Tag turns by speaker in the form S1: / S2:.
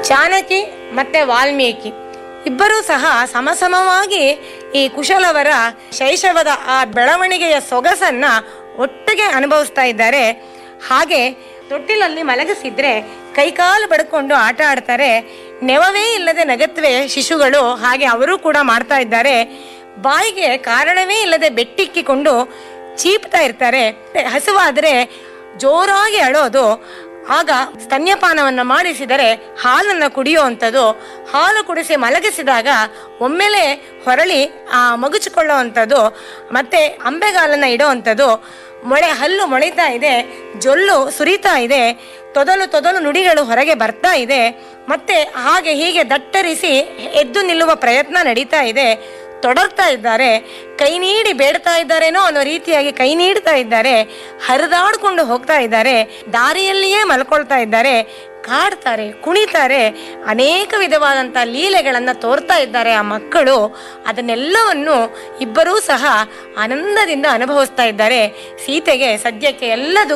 S1: ಚಾಣಕಿ ಮತ್ತೆ ವಾಲ್ಮೀಕಿ ಇಬ್ಬರೂ ಸಹ ಸಮಸಮವಾಗಿ ಈ ಕುಶಲವರ ಶೈಶವದ ಆ ಬೆಳವಣಿಗೆಯ ಸೊಗಸನ್ನ ಒಟ್ಟಿಗೆ ಅನುಭವಿಸ್ತಾ ಇದ್ದಾರೆ ಹಾಗೆ ತೊಟ್ಟಿಲಲ್ಲಿ ಮಲಗಿಸಿದ್ರೆ ಕೈಕಾಲು ಬಡ್ಕೊಂಡು ಆಟ ಆಡ್ತಾರೆ ನೆವವೇ ಇಲ್ಲದೆ ನಗತ್ವೆ ಶಿಶುಗಳು ಹಾಗೆ ಅವರು ಕೂಡ ಮಾಡ್ತಾ ಇದ್ದಾರೆ ಬಾಯಿಗೆ ಕಾರಣವೇ ಇಲ್ಲದೆ ಬೆಟ್ಟಿಕ್ಕಿಕೊಂಡು ಚೀಪ್ತಾ ಇರ್ತಾರೆ ಹಸುವಾದ್ರೆ ಜೋರಾಗಿ ಅಳೋದು ಆಗ ಸ್ತನ್ಯಪಾನವನ್ನು ಮಾಡಿಸಿದರೆ ಹಾಲನ್ನು ಕುಡಿಯುವಂಥದ್ದು ಹಾಲು ಕುಡಿಸಿ ಮಲಗಿಸಿದಾಗ ಒಮ್ಮೆಲೆ ಹೊರಳಿ ಆ ಮಗುಚಿಕೊಳ್ಳುವಂಥದ್ದು ಮತ್ತೆ ಅಂಬೆಗಾಲನ್ನು ಇಡುವಂಥದ್ದು ಮೊಳೆ ಹಲ್ಲು ಮೊಳಿತಾ ಇದೆ ಜೊಲ್ಲು ಸುರಿತಾ ಇದೆ ತೊದಲು ತೊದಲು ನುಡಿಗಳು ಹೊರಗೆ ಬರ್ತಾ ಇದೆ ಮತ್ತೆ ಹಾಗೆ ಹೀಗೆ ದಟ್ಟರಿಸಿ ಎದ್ದು ನಿಲ್ಲುವ ಪ್ರಯತ್ನ ನಡೀತಾ ಇದೆ ತೊಡರ್ತಾ ಇದ್ದಾರೆ ಕೈ ನೀಡಿ ಬೇಡ್ತಾ ಇದ್ದಾರೇನೋ ಅನ್ನೋ ರೀತಿಯಾಗಿ ಕೈ ನೀಡ್ತಾ ಇದ್ದಾರೆ ಹರಿದಾಡ್ಕೊಂಡು ಹೋಗ್ತಾ ಇದ್ದಾರೆ ದಾರಿಯಲ್ಲಿಯೇ ಮಲ್ಕೊಳ್ತಾ ಇದ್ದಾರೆ ಕಾಡ್ತಾರೆ ಕುಣಿತಾರೆ ಅನೇಕ ವಿಧವಾದಂಥ ಲೀಲೆಗಳನ್ನು ತೋರ್ತಾ ಇದ್ದಾರೆ ಆ ಮಕ್ಕಳು ಅದನ್ನೆಲ್ಲವನ್ನು ಇಬ್ಬರೂ ಸಹ ಆನಂದದಿಂದ ಅನುಭವಿಸ್ತಾ ಇದ್ದಾರೆ ಸೀತೆಗೆ ಸದ್ಯಕ್ಕೆ ಎಲ್ಲ